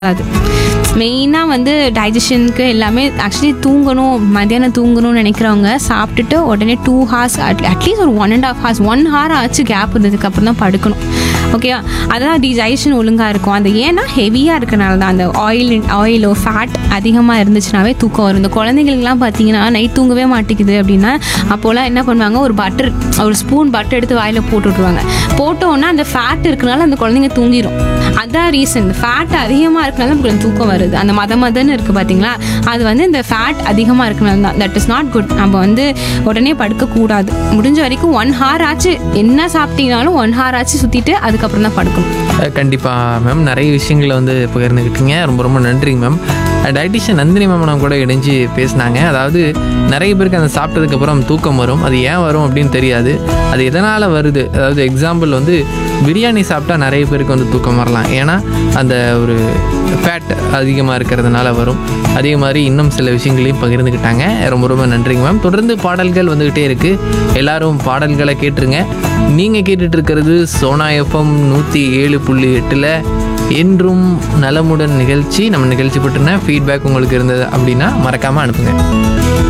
அது மெயினாக வந்து டைஜஷனுக்கு எல்லாமே ஆக்சுவலி தூங்கணும் மத்தியானம் தூங்கணும்னு நினைக்கிறவங்க சாப்பிட்டுட்டு உடனே டூ ஹார்ஸ் அட்லீஸ்ட் ஒரு one and half hours one hour ஆச்சு கேப் இருந்ததுக்கு அப்புறம் தான் படுக்கணும் ஓகேவா அதான் டைஜஷன் ஒழுங்காக இருக்கும் அந்த ஏன்னா ஹெவியாக இருக்கனால தான் அந்த ஆயில் ஆயிலோ ஃபேட் அதிகமாக இருந்துச்சுனாவே தூக்கம் வரும் இந்த குழந்தைங்களுக்குலாம் பார்த்தீங்கன்னா நைட் தூங்கவே மாட்டேங்குது அப்படின்னா அப்போலாம் என்ன பண்ணுவாங்க ஒரு பட்டர் ஒரு ஸ்பூன் பட்டர் எடுத்து வாயில் போட்டு விட்ருவாங்க போட்டோன்னா அந்த ஃபேட் இருக்கனால அந்த குழந்தைங்க தூங்கிடும் அதான் ரீசன் ஃபேட் அதிகமாக இருக்கனால நமக்கு கொஞ்சம் தூக்கம் வருது அந்த மத மதன்னு இருக்குது பார்த்தீங்களா அது வந்து இந்த ஃபேட் அதிகமாக இருக்கனால தான் தட் இஸ் நாட் குட் நம்ம வந்து உடனே படுக்கக்கூடாது முடிஞ்ச வரைக்கும் ஒன் ஹார் ஆச்சு என்ன சாப்பிட்டீங்கனாலும் ஒன் ஹார் ஆச்சு சுற்றிட்டு அதுக்கப்புறம் தான் படுக்கணும் கண்டிப்பாக மேம் நிறைய விஷயங்களை வந்து பகிர்ந்துக்கிட்டீங்க ரொம்ப ரொம்ப நன்றிங்க மேம் டயட்டிஷியன் நந்தினி மேம் நம்ம கூட இணைஞ்சு பேசினாங்க அதாவது நிறைய பேருக்கு அந்த சாப்பிட்டதுக்கப்புறம் தூக்கம் வரும் அது ஏன் வரும் அப்படின்னு தெரியாது அது எதனால் வருது அதாவது எக்ஸாம்பிள் வந்து பிரியாணி சாப்பிட்டா நிறைய பேருக்கு வந்து தூக்கம் வரலாம் ஏன்னா அந்த ஒரு ஃபேட் அதிகமாக இருக்கிறதுனால வரும் அதே மாதிரி இன்னும் சில விஷயங்களையும் பகிர்ந்துக்கிட்டாங்க ரொம்ப ரொம்ப நன்றிங்க மேம் தொடர்ந்து பாடல்கள் வந்துக்கிட்டே இருக்குது எல்லாரும் பாடல்களை கேட்டுருங்க நீங்கள் கேட்டுட்டு இருக்கிறது சோனா எஃப்எம் நூற்றி ஏழு புள்ளி எட்டில் என்றும் நலமுடன் நிகழ்ச்சி நம்ம நிகழ்ச்சி பற்றின ஃபீட்பேக் உங்களுக்கு இருந்தது அப்படின்னா மறக்காமல் அனுப்புங்க